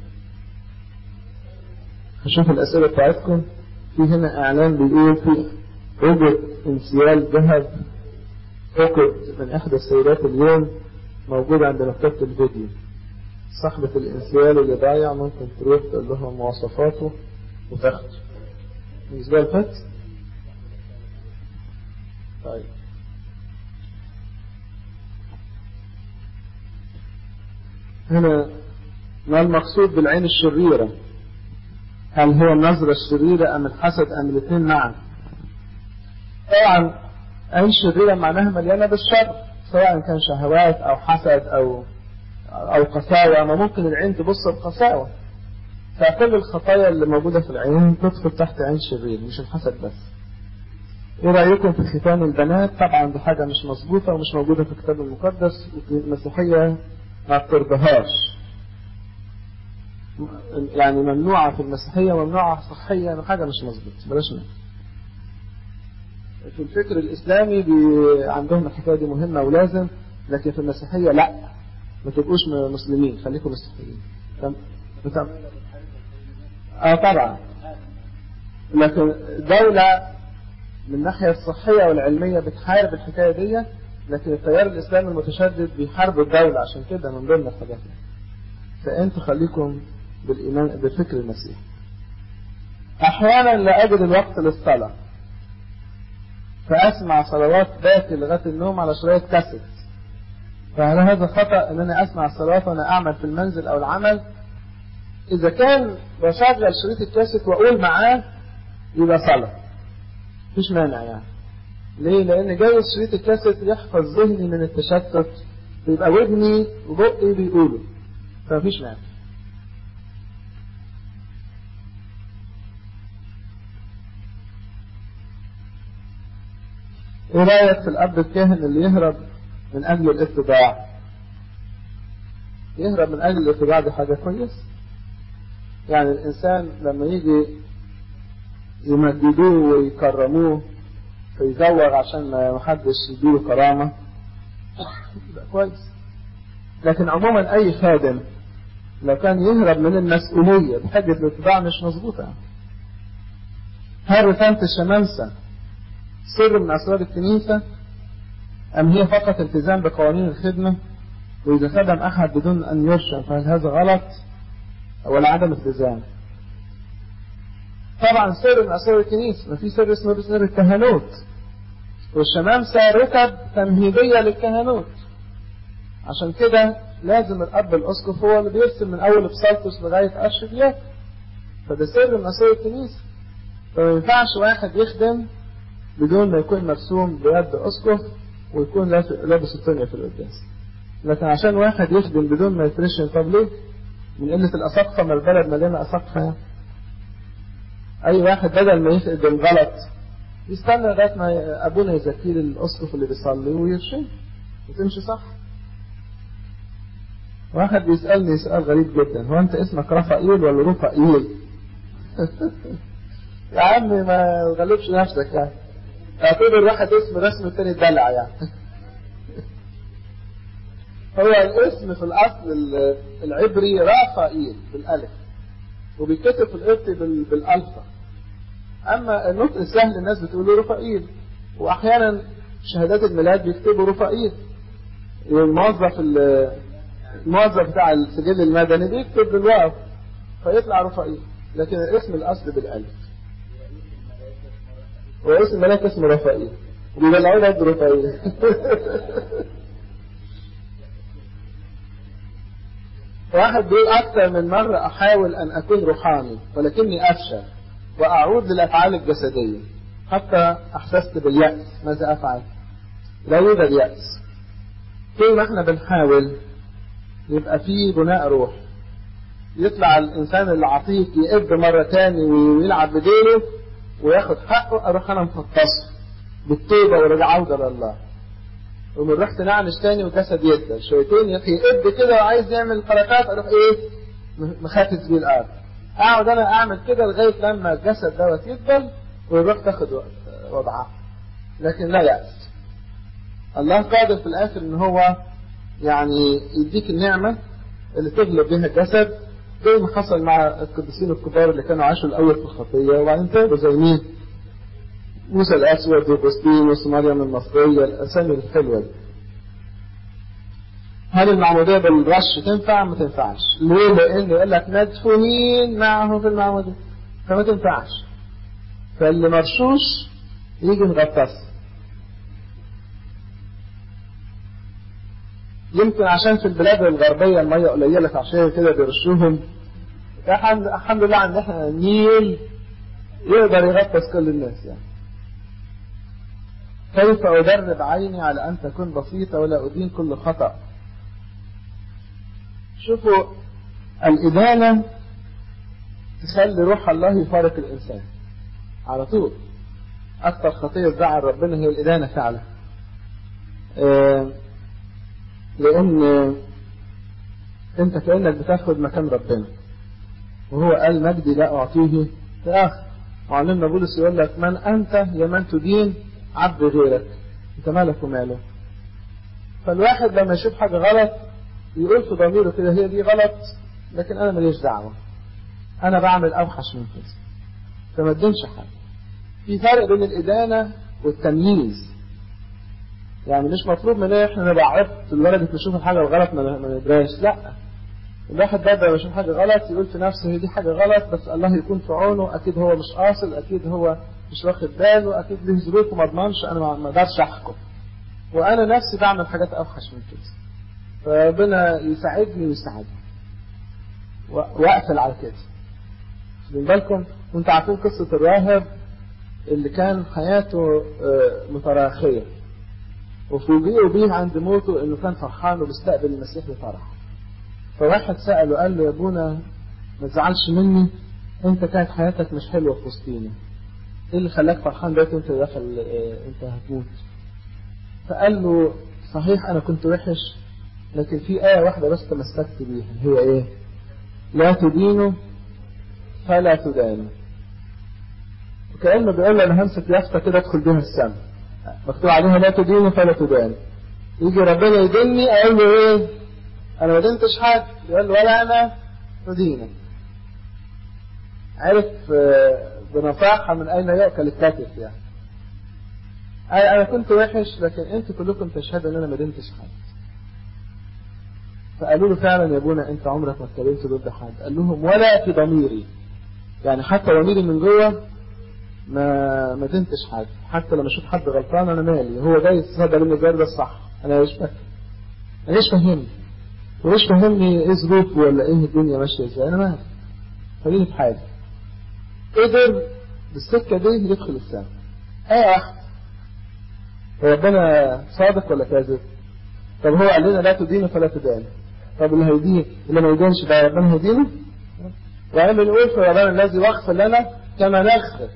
هشوف الأسئلة بتاعتكم في هنا إعلان بيقول في وجد انسيال ذهب فقد من إحدى السيدات اليوم موجود عند مكتبة الفيديو صاحبة الانسيال اللي ضايع ممكن تروح تقول لهم مواصفاته وتاخده الأسبوع اللي فات طيب هنا ما المقصود بالعين الشريرة هل هو النظرة الشريرة أم الحسد أم الاثنين معا طبعا عين شريرة معناها مليانة بالشر سواء كان شهوات أو حسد أو أو قساوة ما ممكن العين تبص بقساوة فكل الخطايا اللي موجودة في العين تدخل تحت عين شرير مش الحسد بس ايه رأيكم في ختان البنات طبعا دي حاجة مش مظبوطة ومش موجودة في الكتاب المقدس المسيحية ما بترضاهاش يعني ممنوعة في المسيحية ممنوعة صحيا حاجة مش مظبوطة بلاش منها في الفكر الإسلامي بي عندهم الحكاية دي مهمة ولازم لكن في المسيحية لا ما تبقوش مسلمين خليكم مسيحيين تم... اه طبعا لكن دولة من الناحية الصحية والعلمية بتحارب الحكاية دي لكن التيار الإسلامي المتشدد بيحارب الدولة عشان كده من ضمن الحاجات فأنتوا خليكم بالإيمان بالفكر المسيحي أحيانا لا أجد الوقت للصلاة فأسمع صلوات باكي لغاية النوم على شوية كاسيت فهل هذا خطأ أن أنا أسمع الصلوات وأنا أعمل في المنزل أو العمل إذا كان بشغل شريط الكاسيت وأقول معاه يبقى صلاة مفيش مانع يعني ليه؟ لأن جاي شريط الكاسيت يحفظ ذهني من التشتت يبقى ودني وبقي بيقولوا فمفيش مانع ايه رايك في الاب الكاهن اللي يهرب من اجل الاتباع يهرب من اجل الاتباع دي حاجه كويسه يعني الانسان لما يجي يمجدوه ويكرموه فيزوغ عشان ما محدش يديله كرامه يبقى كويس لكن عموما اي خادم لو كان يهرب من المسؤوليه بحجه الاتباع مش مظبوطه هل رسالة الشمامسة سر من أسرار الكنيسة أم هي فقط التزام بقوانين الخدمة وإذا خدم أحد بدون أن يرشم فهل هذا غلط ولا عدم التزام طبعا سر من أسرار الكنيسة ما في سر اسمه سر الكهنوت والشمامسة رتب تمهيدية للكهنوت عشان كده لازم الأب الأسقف هو اللي بيرسم من أول بسالتوس لغاية أرشدياك فده سر من أسرار الكنيسة فما ينفعش واحد يخدم بدون ما يكون مرسوم بيد أسقف ويكون لابس الطنية في القداس لكن عشان واحد يخدم بدون ما يترشم طب ليه؟ من قلة الأساقفة ما البلد مليانة أساقفة يعني. أي واحد بدل ما يخدم غلط يستنى لغاية ما أبونا يزكيه للأسقف اللي بيصلي ويرشم وتمشي صح واحد بيسألني سؤال غريب جدا هو أنت اسمك رفائيل ولا رفائيل؟ يا عم ما تغلبش نفسك يعني اعتبر واحد اسم رسم التاني دلع يعني هو الاسم في الاصل العبري رافائيل بالالف وبيتكتب في القبطي بالالفا اما النطق السهل الناس بتقول رفائيل واحيانا شهادات الميلاد بيكتبوا رفائيل الموظف الموظف بتاع السجل المدني بيكتب بالواو فيطلع رفائيل لكن الاسم الاصل بالالف ورئيس الملاك اسمه رفائيل وبيبلعوه برضه رفائيل واحد بيقول أكثر من مرة أحاول أن أكون روحاني ولكني أفشل وأعود للأفعال الجسدية حتى أحسست باليأس ماذا أفعل؟ لا يوجد يأس طول ما احنا بنحاول يبقى فيه بناء روح يطلع الإنسان اللي عطيك يقب مرة تاني ويلعب بديله وياخد حقه أروح أنا مفطسه بالتوبة ورجع عودة لله ومن رحت نعنش تاني وجسد يدل شويتين يقب كده وعايز يعمل حركات أروح إيه مخافز بيه الأرض أقعد أنا أعمل كده لغاية لما الجسد دوت يدبل ويروح تاخد وضعها لكن لا يأس الله قادر في الآخر إن هو يعني يديك النعمة اللي تغلب بها الجسد زي ما حصل مع القديسين الكبار اللي كانوا عاشوا الأول في الخطية وبعدين تابوا زي مين؟ موسى الأسود وأغسطين مريم المصرية الأسامي الحلوة دي. هل المعمودية بالرش تنفع؟ ما تنفعش. ليه؟ لأن يقول لك مدفونين معه في المعمودية. فما تنفعش. فاللي مرشوش يجي مغطس. يمكن عشان في البلاد الغربية المية قليلة فعشان كده بيرشوهم الحمد لله عندنا احنا النيل يقدر يغطس كل الناس يعني كيف أدرب عيني على أن تكون بسيطة ولا أدين كل خطأ شوفوا الإدانة تخلي روح الله يفارق الإنسان على طول أكثر خطية تزعل ربنا هي الإدانة فعلا آه لأن أنت كأنك بتاخد مكان ربنا وهو قال مجدي لا أعطيه لآخر وعلمنا بولس يقول لك من أنت يا من تدين عبد غيرك أنت مالك وماله فالواحد لما يشوف حاجة غلط يقول في ضميره كده هي دي غلط لكن أنا ماليش دعوة أنا بعمل أوحش من كده فما تدينش حاجة في فرق بين الإدانة والتمييز يعني مش مطلوب مننا احنا نبقى عبط لدرجة نشوف الحاجة الغلط ما ندراش لا الواحد ده لما يشوف حاجة غلط يقول في نفسه هي دي حاجة غلط بس الله يكون في عونه أكيد هو مش قاصد أكيد هو مش واخد باله أكيد له ظروف وما اضمنش أنا ما اقدرش أحكم وأنا نفسي بعمل حاجات أوحش من كده فربنا يساعدني ويساعدني وأقفل على كده خدين بالكم وانتوا عارفين قصة الراهب اللي كان حياته متراخية وفوجئوا بيه عند موته انه كان فرحان وبيستقبل المسيح بفرح فواحد سأله قال له يا ابونا ما تزعلش مني انت كانت حياتك مش حلوه في وسطينا ايه اللي خلاك فرحان دلوقتي انت داخل اه انت هتموت فقال له صحيح انا كنت وحش لكن في آية واحدة بس تمسكت بيها هي ايه لا تدينوا فلا تدانوا وكأنه بيقول له انا همسك يافطة كده ادخل بيها السماء مكتوب عليها لا تدينوا فلا تدانوا يجي ربنا يدني اقول له ايه انا ما دنتش حد يقول له ولا انا ادينك عرف بنصاحة من اين يأكل الكتف يعني انا كنت وحش لكن انتوا كلكم تشهدوا ان انا ما دنتش حد فقالوا له فعلا يا ابونا انت عمرك ما اتكلمت ضد حد قال لهم ولا في ضميري يعني حتى ضميري من جوه ما ما دنتش حد حتى لما اشوف حد غلطان انا مالي هو جاي يتصدى مني الجار ده الصح انا مش فاهم انا مش فاهمني ومش فاهمني ايه ظروفه ولا ايه الدنيا ماشيه ازاي انا مالي خليني في حالي قدر بالسكه دي يدخل السماء ايه واحد ربنا صادق ولا كاذب طب هو قال لنا لا تدين فلا تدان طب اللي هيدين اللي ما يدينش ده ربنا هيدينه يعني بنقول في ربنا الذي يغفر لنا كما نغفر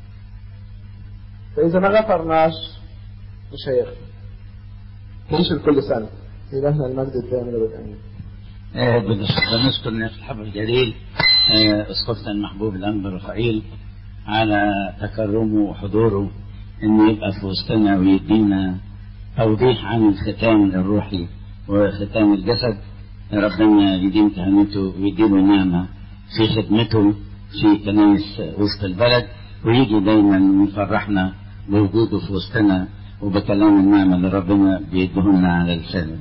فإذا ما غفرناش مش هيغفر نعيش كل سنة إلهنا المجد الدائم والأمين بنشكر نفس الحب الجليل اسقفنا المحبوب الأنبا رفائيل على تكرمه وحضوره انه يبقى في وسطنا ويدينا توضيح عن الختان الروحي وختان الجسد ربنا يديم كهنته ويديله نعمة في خدمته في كنايس وسط البلد ويجي دايما يفرحنا بوجوده في وسطنا وبكلام النعمة اللي ربنا بيديهولنا على لسانه.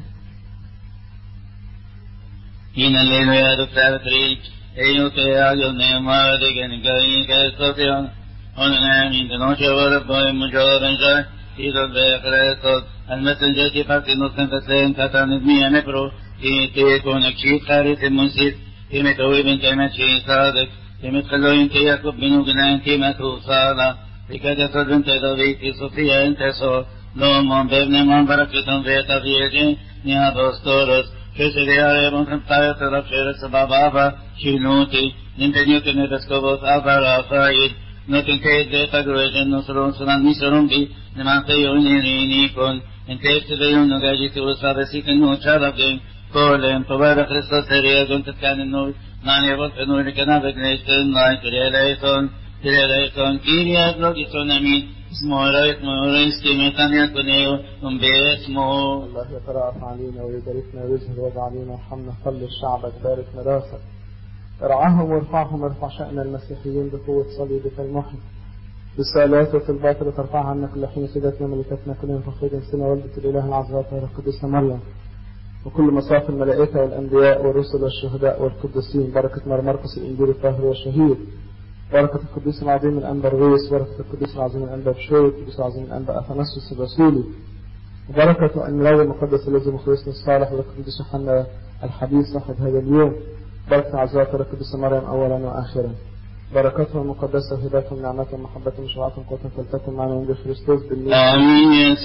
In alleluia du fratri, e io te aglio ne mare che ne gai che stazione, onne min de noche vara poi mucho benja, y do de cresto, al messenger que parte nos confesen katan mi anepro, y te con aquí khari te musit, y me toy ben que me chi sadak, y me khalo in que yakob binu gnan que me tu sala, y que de sodun te do vi que sofía en teso, no mon bevne mon baraketon veta vieje, ni apostolos, Kesediare Montantaya Tarapshera Sabababa Shinuti Nintenuti Nedaskovos Avarafaid Notin Kede Taguejan Nosron Sunan Nisarumbi Namante Yoni Nikon En Keste de Yun Nagaji Tulusada Sikan Nucharabdin Kolen Pavara Christos Teria Guntat Kanin Nui Nani Vot Nui Kanava Gnesen Nai Kireleison Kireleison Kiria Logison Amin اسمه اسمه رئيس ميتانيا كنيو ومبيه اسمه الله يترأف علينا ويباركنا ويظهر وضع علينا وارحمنا خلي شعبك بارك ميراثك ارعاهم وارفعهم ارفع شأن المسيحيين بقوة صليبك المحي بالصلاة وطلبات اللي ترفعها عنا كل حين سيدتنا ملكتنا كلنا فخير سنة والدة الإله العذراء طاهرة القديسة مريم وكل مصاف الملائكة والأنبياء والرسل والشهداء والقديسين بركة مرمرقس الإنجيل الطاهر والشهيد بركة القديس العظيم الأنبا رغيس بركة القديس العظيم الأنبا بشوي القديس العظيم الأنبا أثناسيوس الرسولي وبركة الميلاد المقدس الذي مخلصنا الصالح والقديس يوحنا الحبيب صاحب هذا اليوم بركة عزاء القديسة مريم أولا وآخرا بركتهم المقدسة وهدايتهم نعمتهم محبتهم شفاعتهم قوتهم فلتكن معنا عند كريستوس بالنور آمين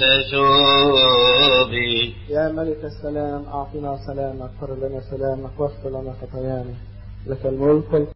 سشوبي يا ملك السلام أعطنا سلامك اغفر لنا سلامك واغفر لنا خطايانا لك الملك